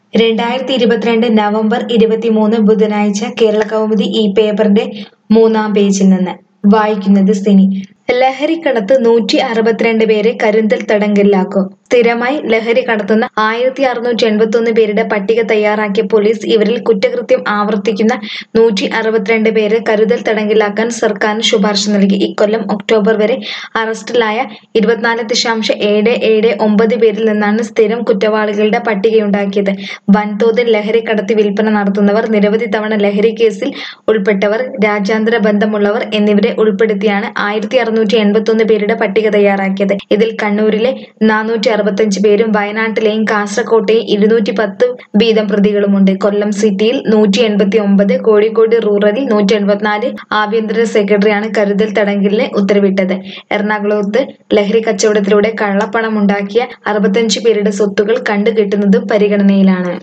രണ്ടായിരത്തി ഇരുപത്തിരണ്ട് നവംബർ ഇരുപത്തിമൂന്ന് ബുധനാഴ്ച കേരള കൗമുദി ഈ പേപ്പറിന്റെ മൂന്നാം പേജിൽ നിന്ന് വായിക്കുന്നത് സിനി ലഹരിക്കടത്ത് നൂറ്റി അറുപത്തിരണ്ട് പേരെ കരുന്തൽ തടങ്കലിലാക്കും സ്ഥിരമായി ലഹരി കടത്തുന്ന ആയിരത്തി അറുന്നൂറ്റി എൺപത്തൊന്ന് പേരുടെ പട്ടിക തയ്യാറാക്കിയ പോലീസ് ഇവരിൽ കുറ്റകൃത്യം ആവർത്തിക്കുന്ന നൂറ്റി അറുപത്തിരണ്ട് പേരെ കരുതൽ തടങ്കലിലാക്കാൻ സർക്കാരിന് ശുപാർശ നൽകി ഇക്കൊല്ലം ഒക്ടോബർ വരെ അറസ്റ്റിലായ ഇരുപത്തിനാല് ദശാംശം ഏഴ് ഏഴ് ഒമ്പത് പേരിൽ നിന്നാണ് സ്ഥിരം കുറ്റവാളികളുടെ പട്ടികയുണ്ടാക്കിയത് വൻതോതിൽ ലഹരി കടത്തി വിൽപ്പന നടത്തുന്നവർ നിരവധി തവണ ലഹരി കേസിൽ ഉൾപ്പെട്ടവർ രാജ്യാന്തര ബന്ധമുള്ളവർ എന്നിവരെ ഉൾപ്പെടുത്തിയാണ് ആയിരത്തി അറുന്നൂറ്റി എൺപത്തൊന്ന് പേരുടെ പട്ടിക തയ്യാറാക്കിയത് ഇതിൽ കണ്ണൂരിലെ നാനൂറ്റി അറുപത്തഞ്ച് പേരും വയനാട്ടിലെയും കാസർകോട്ടെയും ഇരുന്നൂറ്റി പത്ത് വീതം പ്രതികളുമുണ്ട് കൊല്ലം സിറ്റിയിൽ നൂറ്റി എൺപത്തി ഒമ്പത് കോഴിക്കോട് റൂറലിൽ നൂറ്റി എൺപത്തിനാല് ആഭ്യന്തര സെക്രട്ടറിയാണ് കരുതൽ തടങ്കലിന് ഉത്തരവിട്ടത് എറണാകുളത്ത് ലഹരി കച്ചവടത്തിലൂടെ കള്ളപ്പണം ഉണ്ടാക്കിയ അറുപത്തഞ്ച് പേരുടെ സ്വത്തുകൾ കണ്ടുകെട്ടുന്നതും പരിഗണനയിലാണ്